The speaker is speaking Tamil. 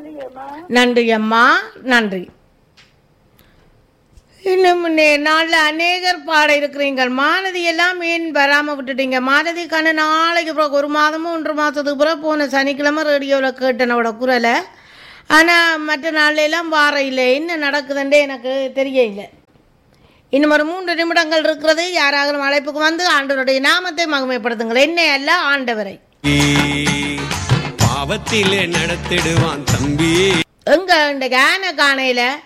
நன்றி அம்மா நன்றி அம்மா நன்றி இன்னும் நே- நாள்ல அநேகர் பாட இருக்கிறீங்கள் மாலதி எல்லாம் ஏன் வராம விட்டுட்டீங்க மாலதி கண்ணு நாளைக்கு பிறகு ஒரு மாதமும் ஒன்று மாதத்துக்கு பிறகு போன சனிக்கிழமை ரேடியோவில் கேட்டனோட குரலை ஆனால் மற்ற நாள்ல எல்லாம் வார இல்லை என்ன நடக்குதுன்றே எனக்கு தெரியல இன்னும் ஒரு மூன்று நிமிடங்கள் இருக்கிறது யாராவது அழைப்புக்கு வந்து ஆண்டவருடைய நாமத்தை மகிமைப்படுத்துங்கள் என்ன அல்ல ஆண்டவரை பாவத்திலே நடத்திடுவான் தம்பி எங்க இந்த கேன காணையில